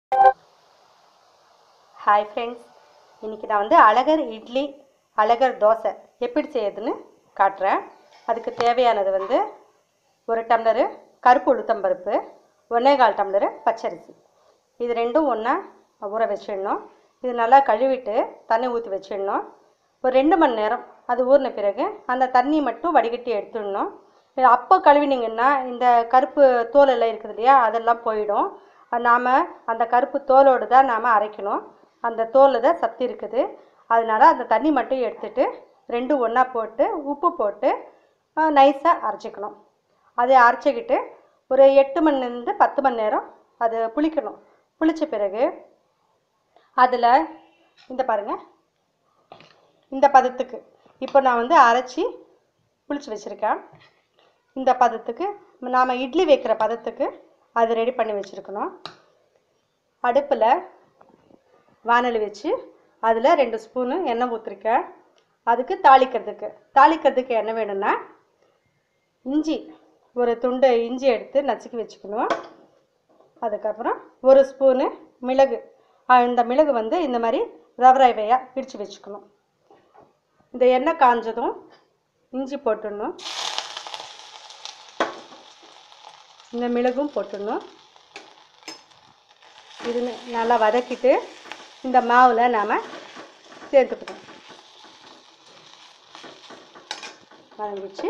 hi friends இன்றைக்கி நான் வந்து அழகர் இட்லி அழகர் தோசை எப்படி செய்யுதுன்னு காட்டுறேன் அதுக்கு தேவையானது வந்து ஒரு டம்ளரு கருப்பு உளுத்தம்பருப்பு ஒன்றே கால் டம்ளரு பச்சரிசி இது ரெண்டும் ஒன்றா ஊற வச்சிடணும் இது நல்லா கழுவிட்டு தண்ணி ஊற்றி வச்சிடணும் ஒரு ரெண்டு மணி நேரம் அது ஊறின பிறகு அந்த தண்ணி மட்டும் வடிகட்டி எடுத்துடணும் இது அப்போ கழுவினீங்கன்னா இந்த கருப்பு தோல் எல்லாம் இருக்குது இல்லையா அதெல்லாம் போயிடும் நாம் அந்த கருப்பு தோலோடு தான் நாம் அரைக்கணும் அந்த தோலில் தான் சத்து இருக்குது அதனால அந்த தண்ணி மட்டும் எடுத்துட்டு ரெண்டும் ஒன்றா போட்டு உப்பு போட்டு நைஸாக அரைச்சிக்கணும் அதை அரைச்சிக்கிட்டு ஒரு எட்டு மணிலேருந்து பத்து மணி நேரம் அது புளிக்கணும் புளித்த பிறகு அதில் இந்த பாருங்கள் இந்த பதத்துக்கு இப்போ நான் வந்து அரைச்சி புளிச்சு வச்சுருக்கேன் இந்த பதத்துக்கு நாம் இட்லி வைக்கிற பதத்துக்கு அது ரெடி பண்ணி வச்சுருக்கணும் அடுப்பில் வானல் வச்சு அதில் ரெண்டு ஸ்பூனு எண்ணெய் ஊற்றிருக்கேன் அதுக்கு தாளிக்கிறதுக்கு தாளிக்கிறதுக்கு என்ன வேணும்னா இஞ்சி ஒரு துண்டு இஞ்சி எடுத்து நசுக்கி வச்சுக்கணும் அதுக்கப்புறம் ஒரு ஸ்பூனு மிளகு அஹ் இந்த மிளகு வந்து இந்த மாதிரி ரவ ரவையாக பிடிச்சு வச்சுக்கணும் இந்த எண்ணெய் காஞ்சதும் இஞ்சி போட்டுடணும் இந்த மிளகும் போட்டுடணும் இது நல்லா வதக்கிட்டு இந்த மாவில் நாம் சேர்த்துக்கணும் வதங்கிச்சு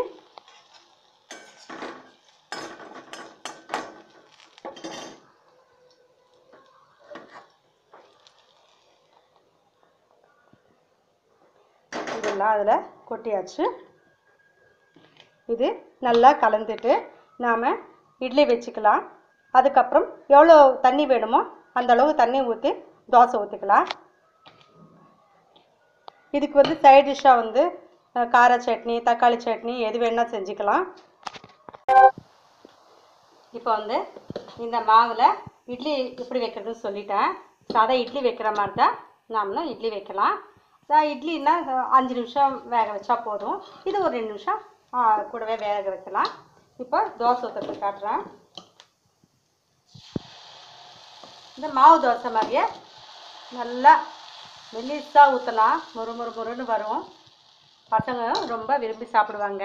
இதெல்லாம் அதில் கொட்டியாச்சு இது நல்லா கலந்துட்டு நாம் இட்லி வச்சுக்கலாம் அதுக்கப்புறம் எவ்வளோ தண்ணி வேணுமோ அந்த அளவு தண்ணி ஊற்றி தோசை ஊற்றிக்கலாம் இதுக்கு வந்து சைட் டிஷ்ஷாக வந்து அஹ், கார சட்னி தக்காளி சட்னி எது வேணால் செஞ்சுக்கலாம் இப்போ வந்து இந்த மாவில் இட்லி எப்படி வைக்கிறதுன்னு சொல்லிட்டேன் சாதா இட்லி வைக்கிற மாதிரி தான் நாமளும் இட்லி வைக்கலாம் அதான் இட்லின்னா அஹ், அஞ்சு நிமிஷம் வேக வச்சா போதும் இது ஒரு ரெண்டு நிமிஷம் ஆஹ், கூடவே வேக வைக்கலாம் இப்போ தோசை ஊற்றுறது காட்டுறேன் இந்த மாவு தோசை மாதிரியே நல்லா மெல்லிஸாக ஊற்றினா முறு முறு முறுன்னு வரும் பசங்க ரொம்ப விரும்பி சாப்பிடுவாங்க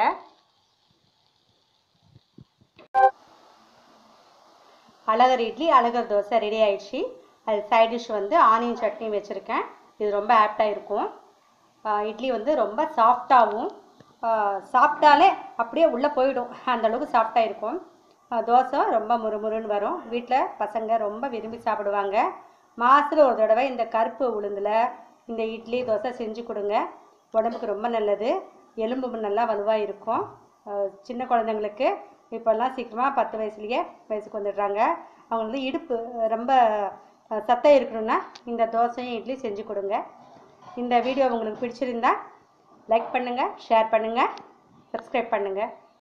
அழகர் இட்லி அழகர் தோசை ரெடி ஆயிடுச்சு அது சைட் டிஷ் வந்து ஆனியன் சட்னி வச்சுருக்கேன் இது ரொம்ப ஆப்டாக இருக்கும் ஆஹ் இட்லி வந்து ரொம்ப சாஃப்டாகவும் சாப்பிட்டாலே அப்படியே உள்ளே போயிடும் அந்த அளவுக்கு சாஃப்டாக இருக்கும் ஆஹ் தோசை ரொம்ப முறுமுறுன்னு வரும் வீட்டில் பசங்க ரொம்ப விரும்பி சாப்பிடுவாங்க மாதத்தில் ஒரு தடவை இந்த கருப்பு உளுந்தில் இந்த இட்லி தோசை செஞ்சு கொடுங்க உடம்புக்கு ரொம்ப நல்லது எலும்பு நல்லா வலுவாக இருக்கும் ஆஹ் சின்ன குழந்தைங்களுக்கு இப்போல்லாம் சீக்கிரமாக பத்து வயசுலேயே வயசுக்கு வந்துடுறாங்க அவங்க வந்து இடுப்பு ரொம்ப அஹ், சத்தம் இருக்கணும்னா இந்த தோசையும் இட்லி செஞ்சு கொடுங்க இந்த வீடியோ உங்களுக்கு பிடிச்சிருந்தா லைக் பண்ணுங்கள் ஷேர் பண்ணுங்கள் சப்ஸ்கிரைப் பண்ணுங்கள்